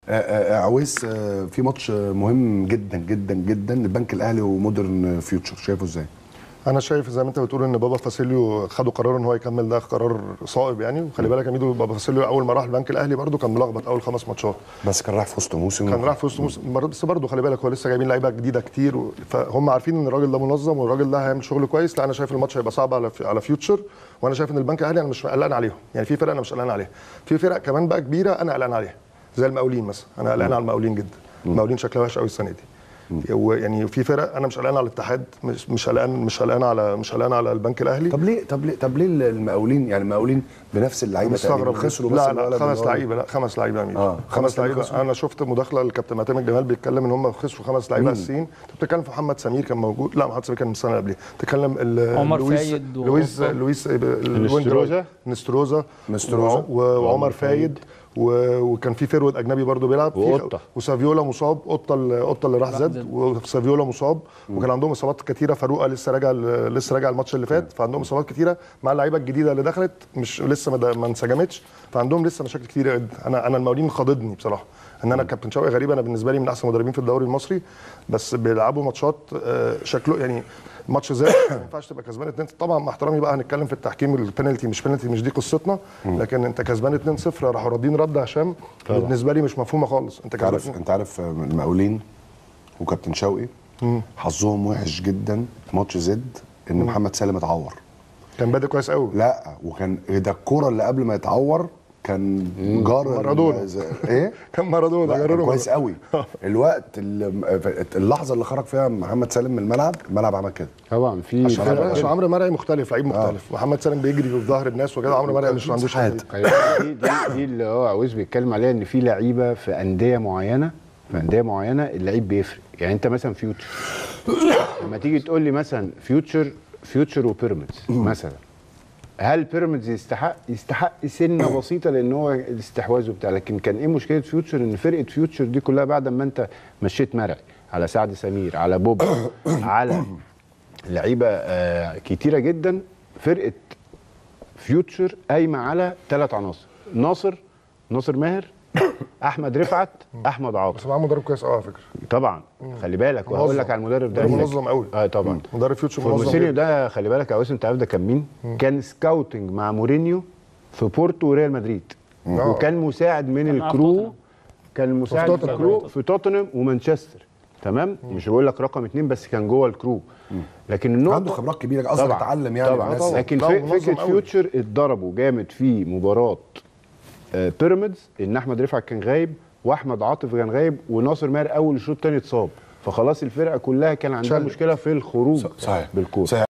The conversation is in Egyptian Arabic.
آه، آه، عويس آه، في ماتش آه، مهم جدا جدا جدا البنك الاهلي ومودرن فيوتشر شايفه ازاي؟ انا شايف زي ما انت بتقول ان بابا فاسيليو خدوا قرار ان هو يكمل ده قرار صائب يعني وخلي بالك يا ميدو بابا فاسيليو اول ما راح البنك الاهلي برده كان ملخبط اول خمس ماتشات بس كان رايح في وسط موسم كان راح في وسط موسم برضه- بس برضه خلي بالك هو لسه جايبين لعيبه جديده كتير و- فهم عارفين ان الراجل ده منظم والراجل ده هيعمل شغل كويس لا انا شايف الماتش هيبقى صعب على على فيوتشر وانا شايف ان البنك الاهلي انا مش قلقان عليهم يعني في فرق انا مش قلقان عليها في فرق كمان بقى كبيره انا قلقان عليها زي المقاولين مثلا انا قلقان على المقاولين جدا المقاولين شكلها وحش قوي السنه دي يعني في فرق انا مش قلقان على الاتحاد مش مش قلقان مش قلقان على مش قلقان على البنك الاهلي طب ليه طب ليه طب ليه المقاولين يعني المقاولين بنفس اللعيبه مستغرب تقريبا خسروا بس لا الولد لا خمس اللي هو- لعيبه لا خمس لعيبه يا امير آه، خمس خمس لعيبة لعيبه خسروا. انا شفت مداخله للكابتن معتمد الجمال بيتكلم ان هم خسروا خمس لعيبه مين؟ اساسيين انت بتتكلم في محمد سمير كان موجود لا محمد سمير كان من السنه اللي قبلها بتتكلم ال- عمر لويس فايد لويس وأوبا. لويس الوينج نستروزا؟ رايت. نستروزا نستروزا. وع- وعمر فايد و- وكان في فيرود اجنبي برضه بيلعب في- وقطة. وسافيولا مصاب قطه ال- قطه اللي راح زد وسافيولا مصاب وكان عندهم اصابات كتيره فاروقه لسه راجع لسه راجع الماتش اللي فات فعندهم اصابات كتيره مع اللعيبه الجديده اللي دخلت مش لسه ما د- ما انسجمتش فعندهم لسه مشاكل كتيره جدا انا انا المقاولين خاضدني بصراحه ان انا كابتن شوقي غريب انا بالنسبه لي من احسن المدربين في الدوري المصري بس بيلعبوا ماتشات آه، شكله يعني ماتش زي ما ينفعش تبقى كسبان 2 طبعا مع احترامي بقى هنتكلم في التحكيم البنالتي مش بنالتي مش دي قصتنا لكن انت كسبان 2-0 راحوا راضين رد هشام بالنسبه لي مش مفهومه خالص انت انت عارف كسبان انت عارف آه، المقاولين وكابتن شوقي حظهم وحش جدا في ماتش زد ان محمد سالم اتعور كان بادئ كويس قوي لا وكان ده الكوره اللي قبل ما يتعور كان جار مارادونا. ال- ايه كان مارادونا لا، كان جرره كويس قوي الوقت اللي اللحظه اللي خرج فيها محمد سالم من الملعب الملعب عمل كده طبعا في عشان فرق عشان عمرو مرعي مختلف لعيب مختلف محمد سالم بيجري في ظهر الناس وكده عمرو مرعي مش ما عندوش حاد. حاجه دي, دي, دي اللي هو عاوز بيتكلم عليها ان في لعيبه في انديه معينه في انديه معينه اللعيب بيفرق يعني انت مثلا فيوتشر لما تيجي تقول لي مثلا فيوتشر فيوتشر وبيراميدز مثلا هل بيراميدز يستحق يستحق سنه بسيطه لان هو الاستحواذ وبتاع لكن كان ايه مشكله فيوتشر ان فرقه فيوتشر دي كلها بعد ما انت مشيت مرعي على سعد سمير على بوب على لعيبه آه كتيره جدا فرقه فيوتشر قايمه على ثلاث عناصر ناصر ناصر ماهر احمد رفعت احمد عاطف بس معاه مدرب كويس قوي على فكره طبعا خلي بالك وهقول منظم. لك على المدرب ده مدرب منظم قوي. اه طبعا مدرب فيوتشر منظم فورموسينيو جدا. ده خلي بالك يا انت عارف ده كان مين؟ كان سكاوتنج مع مورينيو في بورتو وريال مدريد آه. وكان مساعد من كان معاه في الكرو توتنهام. كان مساعد في في توتنهام. الكرو في توتنهام ومانشستر تمام مش بقول لك رقم اثنين بس كان جوه الكرو لكن النقطه عنده خبرات كبيره اصلا طبعا اتعلم يعني طبعا الناس- طبعا. لكن لا، في منظم فكره قوي. فيوتشر اتضربوا جامد في مباراه آه، بيراميدز ان احمد رفعت كان غايب واحمد عاطف كان غايب وناصر ماهر اول الشوط الثاني اتصاب فخلاص الفرقه كلها كان عندها شلت. مشكله في الخروج صحيح بالكوره صحيح